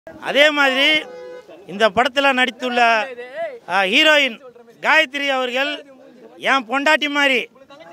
அதே மாதிரி இந்த படத்தில் நடித்துள்ள ஆ, ஹீரோயின் காயத்ரி அவர்கள் என் பொண்டாட்டி மாதிரி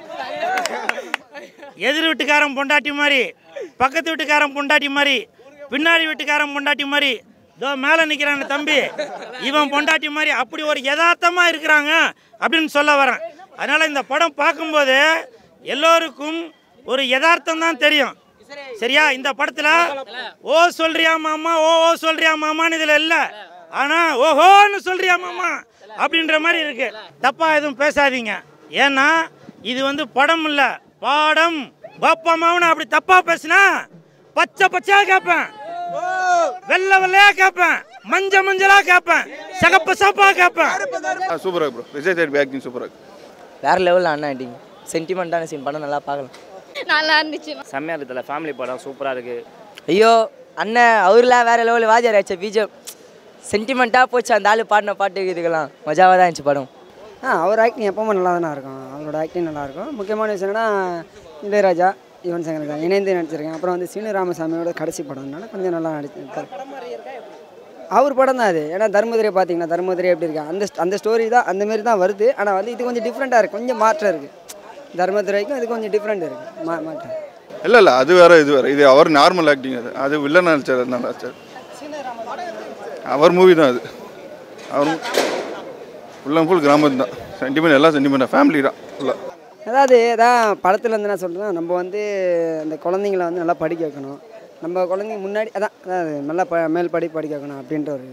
எதிர் வீட்டுக்காரன் பொண்டாட்டி மாதிரி பக்கத்து வீட்டுக்காரன் பொண்டாட்டி மாதிரி பின்னாடி வீட்டுக்காரன் பொண்டாட்டி மாதிரி இதோ மேலே நிற்கிறான் தம்பி இவன் பொண்டாட்டி மாதிரி அப்படி ஒரு யதார்த்தமாக இருக்கிறாங்க அப்படின்னு சொல்ல வரேன் அதனால் இந்த படம் பார்க்கும்போது எல்லோருக்கும் ஒரு யதார்த்தம் தான் தெரியும் சரியா இந்த படத்தில் ஓ சொல்றியா மாமா ஓ ஓ சொல்றியா மாமான்னு இதில் இல்லை ஆனால் ஓஹோன்னு சொல்றியா மாமா அப்படின்ற மாதிரி இருக்கு தப்பாக எதுவும் பேசாதீங்க ஏன்னா இது வந்து படம் இல்லை பாடம் பாப்பா மாவன அப்படி தப்பாக பேசுனா பச்சை பச்சையா கேட்பேன் வெள்ளை வெள்ளையா கேட்பேன் மஞ்ச மஞ்சளா கேட்பேன் சகப்பு சப்பா கேட்பேன் சூப்பராக ப்ரோ விஜய் சேதுபதி ஆக்டிங் சூப்பராக வேறு லெவலில் அண்ணா ஆக்டிங் சென்டிமெண்ட்டான சீன் படம் நல்லா பார்க்கலாம் நல்லா இருந்துச்சு செம்மையாக இருக்குதுல்ல ஃபேமிலி படம் சூப்பராக இருக்குது ஐயோ அண்ணன் அவர்லாம் வேறு லெவலில் வாஜார் ஆச்சு பிஜிஎம் சென்டிமெண்ட்டாக போச்சு அந்த ஆள் பாடின பாட்டு இதுக்கெல்லாம் மஜாவாக தான் இருந்துச்சு படம் ஆ அவர் ஆக்டிங் எப்பவுமே நல்லா தானே இருக்கும் அவரோட ஆக்டிங் நல்லா இருக்கும் முக்கியமான விஷயம் என்னன்னா இளையராஜா யுவன் சங்கர் தான் இணைந்து நடிச்சிருக்கேன் அப்புறம் வந்து சீனு ராமசாமியோட கடைசி படம்னால கொஞ்சம் நல்லா நடிச்சிருக்காரு அவர் படம் தான் அது ஏன்னா தர்மதுரை பார்த்தீங்கன்னா தர்மதுரை எப்படி இருக்கு அந்த அந்த ஸ்டோரி தான் அந்த மாதிரி தான் வருது ஆனால் வந்து இது கொஞ்சம் டிஃப்ரெண்ட்டாக இருக்குது கொஞ்சம் மாற்றம் இருக்குது தர்மதுரைக்கும் இது கொஞ்சம் டிஃப்ரெண்ட் இருக்குது மா மாற்றம் இல்லை இல்லை அது வேற இது வேற இது அவர் நார்மல் ஆக்டிங் அது அது வில்லன் நடிச்சார் அது நல்லா நடிச்சார் அவர் மூவி தான் அது அவர் ஃபுல் அண்ட் ஃபுல் கிராமம் தான் சென்டிமெண்ட் எல்லாம் சென்டிமெண்ட் ஃபேமிலி தான் ஃபுல்லாக அதாவது அதான் படத்தில் வந்து என்ன சொல்கிறேன்னா நம்ம வந்து அந்த குழந்தைங்கள வந்து நல்லா படிக்க வைக்கணும் நம்ம குழந்தைங்க முன்னாடி அதான் அதாவது நல்லா ப மேல் படி படிக்க வைக்கணும் அப்படின்ற ஒரு இது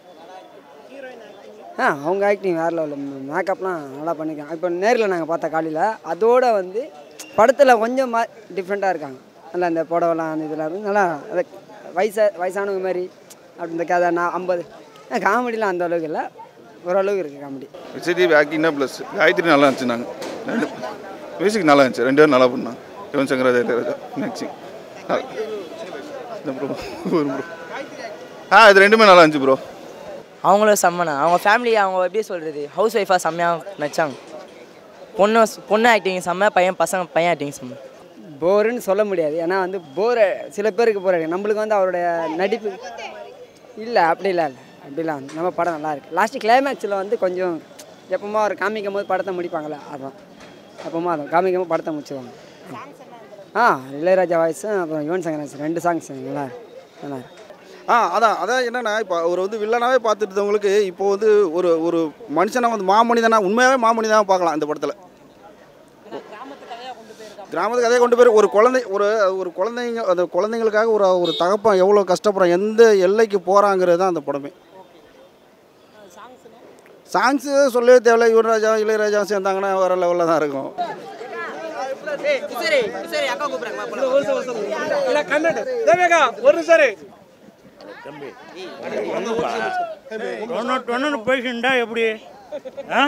ஆ அவங்க ஆக்டிங் வேறு லெவலில் மேக்கப்லாம் நல்லா பண்ணிருக்காங்க இப்போ நேரில் நாங்கள் பார்த்த காலையில் அதோட வந்து படத்தில் கொஞ்சம் மா டிஃப்ரெண்ட்டாக இருக்காங்க நல்லா இந்த புடவெல்லாம் அந்த இதெல்லாம் வந்து நல்லா அதை வயசா வயசானவங்க மாதிரி அப்படி இந்த கதை நான் ஐம்பது காமெடிலாம் அந்த அளவுக்கு இல்லை ஓரளவுக்கு இருக்குது காமெடி விஜய் டிவி ஆக்டிங் தான் ப்ளஸ் காயத்ரி நல்லா இருந்துச்சு நாங்கள் ரெண்டு மியூசிக் நல்லா இருந்துச்சு ரெண்டு பேரும் நல்லா பண்ணாங்க Yuvan Shankar Raja Ilaiyaraaja mixing bro bro ஆ இது ரெண்டுமே நல்லா இருந்துச்சு ப்ரோ அவங்களும் செம்மண்ணா அவங்க ஃபேமிலி அவங்க எப்படி சொல்கிறது ஹவுஸ் ஒய்ஃபாக செம்மையாக நடிச்சாங்க பொண்ணு பொண்ணு ஆக்டிங் செம்ம பையன் பசங்க பையன் ஆக்டிங் செம்ம போருன்னு சொல்ல முடியாது ஏன்னா வந்து போர் சில பேருக்கு போர் அடிக்கும் நம்மளுக்கு வந்து அவருடைய நடிப்பு இல்லை அப்படிலாம் இல்லை அப்படிலாம் வந்து நம்ம படம் நல்லா இருக்கு லாஸ்ட்டு கிளைமேக்ஸில் வந்து கொஞ்சம் எப்பவுமே அவர் காமிக்கும் போது படத்தை முடிப்பாங்கள்ல அதான் எப்பவுமே அதான் காமிக்கும் போது படத்தை முடிச்சுவாங்க ஆ இளையராஜா வாய்ஸும் அப்புறம் யுவன் சங்கர் ராஜ் ரெண்டு சாங்ஸ் நல்லா இருக்கு. நல்லா இருக்கு ஆ அதான் அதான் என்னன்னா இப்போ அவர் வந்து வில்லனாவே பார்த்துட்டு இருந்தவங்களுக்கு இப்போ வந்து ஒரு ஒரு மனுஷனை வந்து மாமனிதனா உண்மையாகவே மாமனிதனாக பார்க்கலாம் இந்த படத்தில் கிராமத்து கதையை கொண்டு போய் ஒரு குழந்தை ஒரு ஒரு குழந்தைங்க அந்த குழந்தைங்களுக்காக ஒரு ஒரு தகப்பன் எவ்வளோ கஷ்டப்படுறான் எந்த எல்லைக்கு போகிறாங்கிறது தான் அந்த படமே சாங்ஸு சொல்லவே தேவையில்ல யுவன்ராஜா இளையராஜா சேர்ந்தாங்கன்னா வேற லெவலில் தான் இருக்கும் ஒன்று ஒன்று பேஷண்டா எப்படி ஆ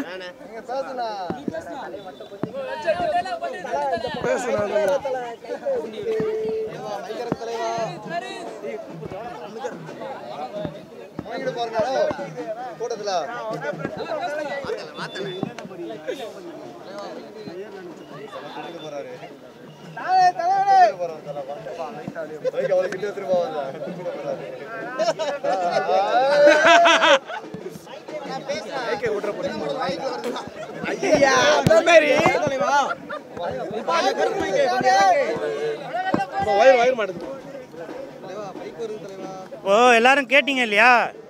ஓ எல்லாரும் கேட்டீங்க இல்லையா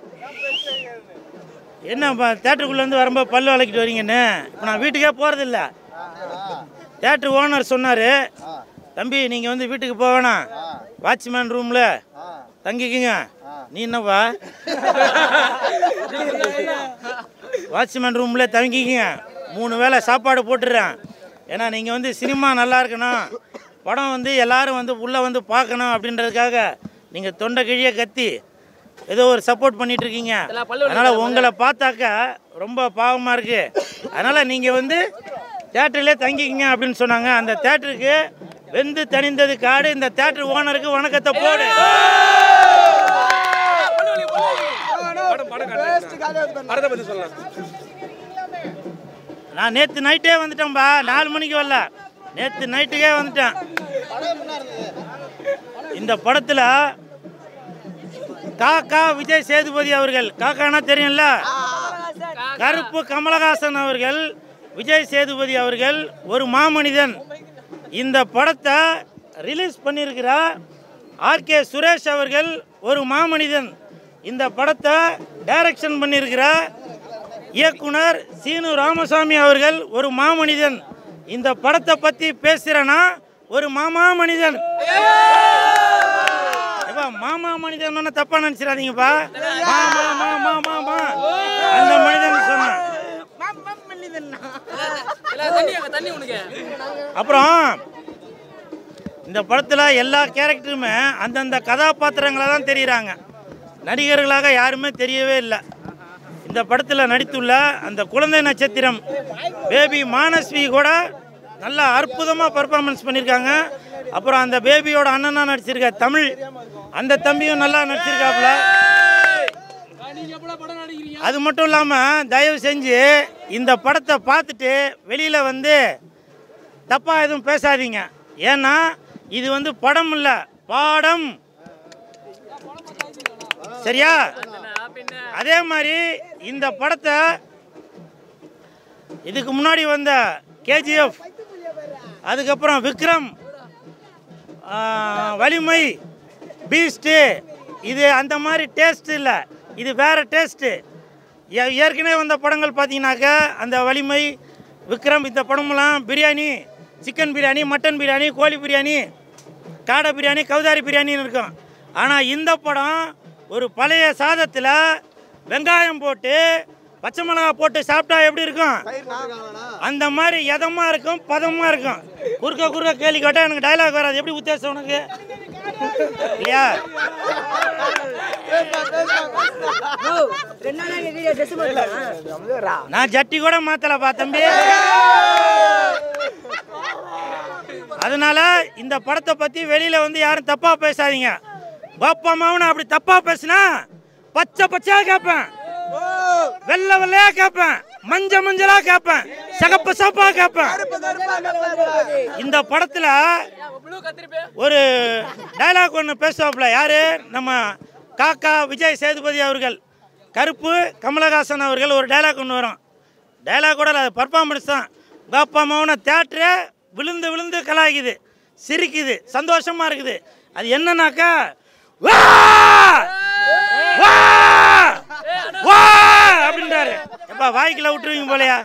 என்ன தேட்டருக்குள்ளேருந்து வரும்போது பல்லு விளக்கிட்டு வரீங்கன்னு இப்போ நான் வீட்டுக்கே போகிறதில்ல தேட்டர் ஓனர் சொன்னார் தம்பி நீங்கள் வந்து வீட்டுக்கு போக வேணாம் வாட்ச்மேன் ரூமில் தங்கிக்குங்க நீ என்னப்பா வாட்ச்மேன் ரூமில் தங்கிக்குங்க மூணு வேளை சாப்பாடு போட்டுடுறேன் ஏன்னா நீங்கள் வந்து சினிமா நல்லா இருக்கணும் படம் வந்து எல்லாரும் வந்து உள்ளே வந்து பார்க்கணும் அப்படின்றதுக்காக நீங்கள் தொண்டை கிழிய கத்தி ஏதோ ஒரு சப்போர்ட் பண்ணிட்டு இருக்கீங்க அதனால் உங்களை பார்த்தாக்கா ரொம்ப பாவமாக இருக்கு அதனால் நீங்கள் வந்து தேட்டர்லேயே தங்கிக்கிங்க அப்படின்னு சொன்னாங்க அந்த தேட்டருக்கு வெந்து தணிந்தது காடு இந்த தேட்டர் ஓனருக்கு வணக்கத்தை போடு நான் நேற்று நைட்டே வந்துட்டேன்பா நாலு மணிக்கு வரல நேற்று நைட்டுக்கே வந்துட்டேன் இந்த படத்தில் காக்கா விஜய் சேதுபதி அவர்கள் காக்கானா தெரியும்ல கருப்பு கமலஹாசன் அவர்கள் விஜய் சேதுபதி அவர்கள் ஒரு மாமனிதன் இந்த படத்தை ரிலீஸ் பண்ணியிருக்கிறா ஆர்கே சுரேஷ் அவர்கள் ஒரு மாமனிதன் இந்த படத்தை டைரக்ஷன் பண்ணியிருக்கிற இயக்குனர் சீனு ராமசாமி அவர்கள் ஒரு மாமனிதன் இந்த படத்தை பற்றி பேசுகிறேன்னா ஒரு மாமா மனிதன் எப்பா மாமா மனிதன் தப்பா நினைச்சிடாதீங்கப்பா மாமா மாமா மாமா அந்த மனிதன் சொன்னேன் அப்புறம் இந்த படத்தில் எல்லா கேரக்டருமே அந்தந்த கதாபாத்திரங்களாக தான் தெரியுறாங்க நடிகர்களாக யாருமே தெரியவே இல்லை இந்த படத்தில் நடித்துள்ள அந்த குழந்தை நட்சத்திரம் பேபி மானஸ்வி கூட நல்லா அற்புதமாக பர்ஃபார்மன்ஸ் பண்ணியிருக்காங்க அப்புறம் அந்த பேபியோட அண்ணனா நடிச்சிருக்க தமிழ் அந்த தம்பியும் நல்லா நடிச்சிருக்காப்புல அது மட்டும் இல்லாமல் தயவு செஞ்சு இந்த படத்தை பார்த்துட்டு வெளியில் வந்து தப்பாக எதுவும் பேசாதீங்க ஏன்னா இது வந்து படம் இல்லை பாடம் சரியா அதே மாதிரி இந்த படத்தை இதுக்கு முன்னாடி வந்த கேஜிஎஃப் அதுக்கப்புறம் விக்ரம் ஆ, வலிமை பீஸ்ட்டு இது அந்த மாதிரி டேஸ்ட் இல்லை இது வேறு டேஸ்ட்டு ஏற்கனவே வந்த படங்கள் பார்த்தீங்கன்னாக்கா அந்த வலிமை விக்ரம் இந்த படமெல்லாம் பிரியாணி சிக்கன் பிரியாணி மட்டன் பிரியாணி கோழி பிரியாணி காடை பிரியாணி கவுதாரி பிரியாணின்னு இருக்கும் ஆனால் இந்த படம் ஒரு பழைய சாதத்தில் வெங்காயம் போட்டு பச்சை மிளகா போட்டு சாப்பிட்டா எப்படி இருக்கும் அந்த மாதிரி எதமாக இருக்கும் பதமாக இருக்கும் குறுக்க குறுக்க கேள்வி கேட்டால் எனக்கு டைலாக் வராது எப்படி உத்தேசம் உனக்கு இல்லையா நான் ஜட்டி கூட மாத்தலப்பா தம்பி அதனால இந்த படத்தை பத்தி வெளியில வந்து யாரும் தப்பா பேசாதீங்க பாப்பா மாவன அப்படி தப்பா பேசினா பச்சை பச்சையா கேட்பேன் வெள்ளை வெள்ளையா கேட்பேன் மஞ்ச மஞ்சளா கேட்பேன் சகப்பு சப்பா கேட்பேன் இந்த படத்துல ஒரு டைலாக் ஒன்று பேசுவாப்புல யாரு நம்ம காக்கா விஜய் சேதுபதி அவர்கள் கருப்பு கமலஹாசன் அவர்கள் ஒரு டைலாக் ஒன்று வரும் டைலாக் கூட இல்லை பர்ஃபார்மன்ஸ் தான் உங்கள் அப்பா அம்மாவன தேட்டரு விழுந்து விழுந்து கலாய்க்குது சிரிக்குது சந்தோஷமா இருக்குது அது என்னன்னாக்கா வா வா வா அப்படின்றாரு எப்பா வாய்க்குள்ள விட்டுருவீங்க போலையா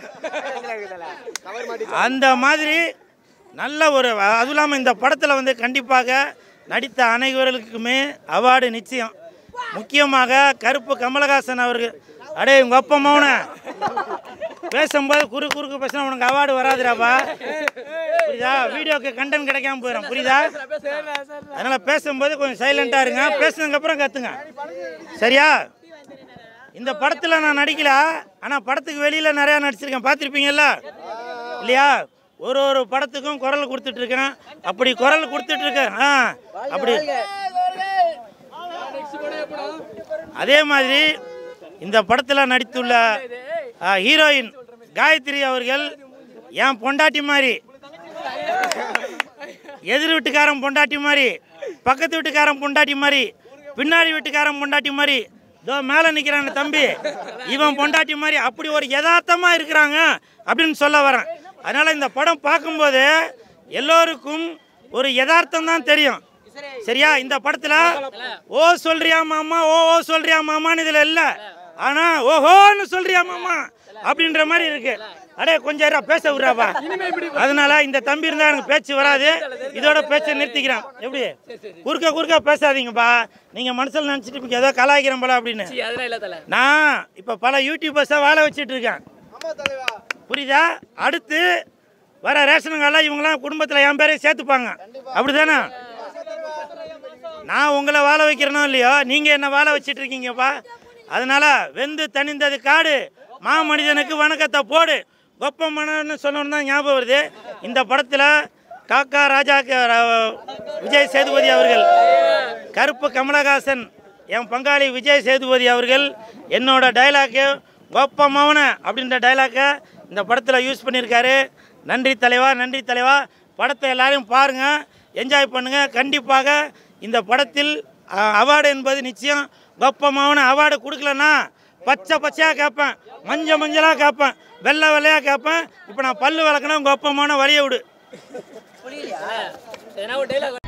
அந்த மாதிரி நல்ல ஒரு அதுவும் இல்லாமல் இந்த படத்தில் வந்து கண்டிப்பாக நடித்த அனைவர்களுக்குமே அவார்டு நிச்சயம் முக்கியமாக கருப்பு கமலஹாசன் அவர்கள் அடே உங்க அப்பா மௌன பேசும்போது குறு குறுக்கு பேசினா உனக்கு அவார்டு வராதுடாப்பா புரியுதா வீடியோக்கு கண்டென்ட் கிடைக்காம போயிடும் புரியுதா அதனால பேசும்போது கொஞ்சம் சைலண்டா இருங்க பேசுனதுக்கு அப்புறம் கத்துங்க சரியா இந்த படத்தில் நான் நடிக்கல ஆனால் படத்துக்கு வெளியில் நிறையா நடிச்சிருக்கேன் பார்த்துருப்பீங்கல்ல இல்லையா ஒரு ஒரு படத்துக்கும் குரல் கொடுத்துட்டு இருக்கேன் அப்படி குரல் கொடுத்துட்டு இருக்கேன் ஆ அப்படி அதே மாதிரி இந்த படத்தில் நடித்துள்ள ஆ, ஹீரோயின் காயத்ரி அவர்கள் என் பொண்டாட்டி மாதிரி எதிர் வீட்டுக்காரன் பொண்டாட்டி மாதிரி பக்கத்து வீட்டுக்காரன் பொண்டாட்டி மாதிரி பின்னாடி வீட்டுக்காரன் பொண்டாட்டி மாதிரி இதோ மேலே நிற்கிறான் தம்பி இவன் பொண்டாட்டி மாதிரி அப்படி ஒரு யதார்த்தமாக இருக்கிறாங்க அப்படின்னு சொல்ல வரேன் அதனால் இந்த படம் பார்க்கும்போது எல்லோருக்கும் ஒரு யதார்த்தம் தான் தெரியும் சரியா இந்த படத்தில் ஓ சொல்றியா மாமா ஓ ஓ சொல்றியா மாமான்னு இதில் இல்லை ஆனால் ஓஹோன்னு சொல்றியா மாமா அப்படின்ற மாதிரி இருக்கு அடே கொஞ்சம் இருடா, பேச விட்றாப்பா அதனால இந்த தம்பி இருந்தா எனக்கு பேச்சு வராது இதோட பேச்சை நிறுத்திக்கிறேன் எப்படி குறுக்க குறுக்க பேசாதீங்கப்பா நீங்க மனசுல நினைச்சிட்டு இருப்பீங்க ஏதோ கலாய்க்கிறேன் போல அப்படின்னு நான் இப்ப பல யூடியூபர்ஸை வாழ வச்சிட்டு இருக்கேன் புரியுதா அடுத்து வர ரேஷன் கார்டில் இவங்களாம் குடும்பத்தில் என் பேரையும் சேர்த்துப்பாங்க அப்படிதானே நான் உங்களை வாழ வைக்கிறனோ இல்லையோ நீங்கள் என்ன வாழ வச்சிட்டு இருக்கீங்கப்பா அதனால வெந்து தணிந்தது காடு மாமனிதனுக்கு வணக்கத்தை போடு கொப்ப மனன்னு சொன்னோன்னு தான் ஞாபகம் வருது இந்த படத்தில் காக்கா ராஜா க- ர- விஜய் சேதுபதி அவர்கள் கருப்பு கமலஹாசன் என் பங்காளி விஜய் சேதுபதி அவர்கள் என்னோட டைலாக்கு கொப்ப மௌன அப்படின்ற டைலாக்கை இந்த படத்தில் யூஸ் பண்ணியிருக்காரு நன்றி தலைவா நன்றி தலைவா படத்தை எல்லாரும் பாருங்கள் என்ஜாய் பண்ணுங்கள் கண்டிப்பாக இந்த படத்தில் அவார்டு என்பது நிச்சயம் கொப்பமாவன அவார்டு கொடுக்கலன்னா பச்சை பச்சையாக கேட்பேன் மஞ்ச மஞ்சளாக கேட்பேன் வெள்ளை வெள்ளையாக கேட்பேன் இப்போ நான் பல்லு விளக்குனா கொப்பமான வழியை விடு எதனா ஒரு டைலாக்